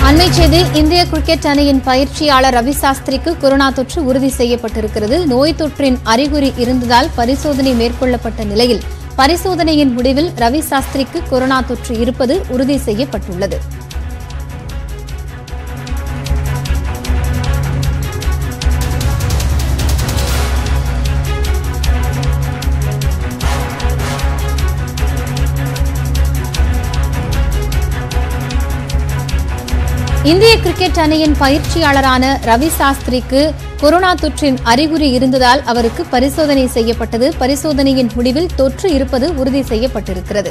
அண்மை செய்தி இந்திய கிரிக்கெட் அணியின் பயிற்சியாளர் ரவி சாஸ்திரிக்கு கொரோனா தொற்று உறுதி செய்யப்பட்டிருக்கிறது நோய் தொற்றின் அறிகுறி இருந்ததால் பரிசோதனை மேற்கொள்ளப்பட்ட நிலையில் பரிசோதனையின் முடிவில் ரவி சாஸ்திரிக்கு கொரோனா தொற்று இருப்பது உறுதி செய்யப்பட்டுள்ளது இந்திய கிரிக்கெட் அணியின் பயிற்சியாளரான ரவி சாஸ்திரிக்கு கொரோனா தொற்றின் அறிகுறி இருந்ததால் அவருக்கு பரிசோதனை செய்யப்பட்டது பரிசோதனையின் முடிவில் தொற்று இருப்பது உறுதி செய்யப்பட்டிருக்கிறது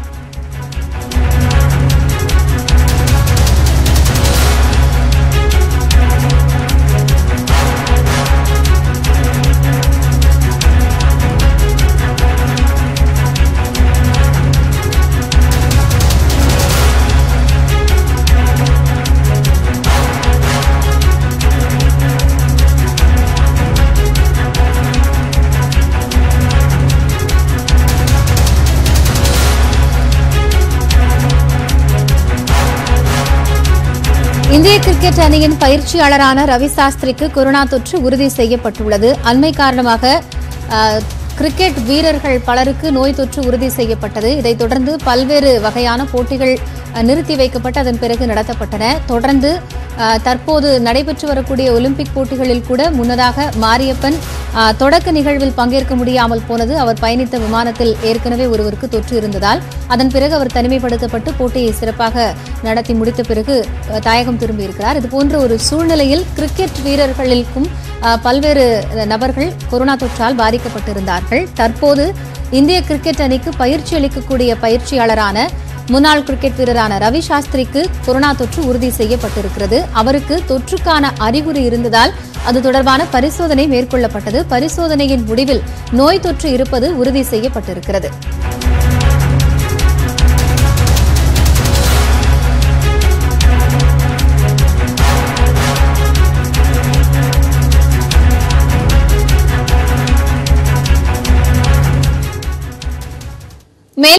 இந்திய கிரிக்கெட் அணியின் பயிற்சியாளரான ரவி சாஸ்திரிக்கு கொரோனா தொற்று உறுதி செய்யப்பட்டுள்ளது அண்மை காரணமாக அஹ், கிரிக்கெட் வீரர்கள் பலருக்கு நோய் தொற்று உறுதி செய்யப்பட்டது இதைத் தொடர்ந்து பல்வேறு வகையான போட்டிகள் அஹ், நிறுத்தி வைக்கப்பட்டு அதன் பிறகு நடத்தப்பட்டன தொடர்ந்து அஹ், தற்போது நடைபெற்று வரக்கூடிய ஒலிம்பிக் போட்டிகளில் கூட முன்னதாக மாரியப்பன் அஹ், தொடக்க நிகழ்வில் பங்கேற்க முடியாமல் போனது அவர் பயணித்த விமானத்தில் ஏற்கனவே ஒருவருக்கு தொற்று இருந்ததால் அதன் பிறகு அவர் தனிமைப்படுத்தப்பட்டு போட்டியை சிறப்பாக நடத்தி முடித்த பிறகு அஹ், தாயகம் திரும்பியிருக்கிறார் இதுபோன்ற ஒரு சூழ்நிலையில் கிரிக்கெட் வீரர்களுக்கும் அஹ், பல்வேறு நபர்கள் கொரோனா தொற்றால் பாதிக்கப்பட்டிருந்தார்கள் தற்போது இந்திய கிரிக்கெட் அணிக்கு பயிற்சி அளிக்கக்கூடிய பயிற்சியாளரான முன்னாள் கிரிக்கெட் வீரரான ரவி சாஸ்திரிக்கு கொரோனா தொற்று உறுதி செய்யப்பட்டிருக்கிறது அவருக்கு தொற்றுக்கான அறிகுறி இருந்ததால் அது தொடர்பான பரிசோதனை மேற்கொள்ளப்பட்டது பரிசோதனையின் முடிவில் நோய் தொற்று இருப்பது உறுதி செய்யப்பட்டிருக்கிறது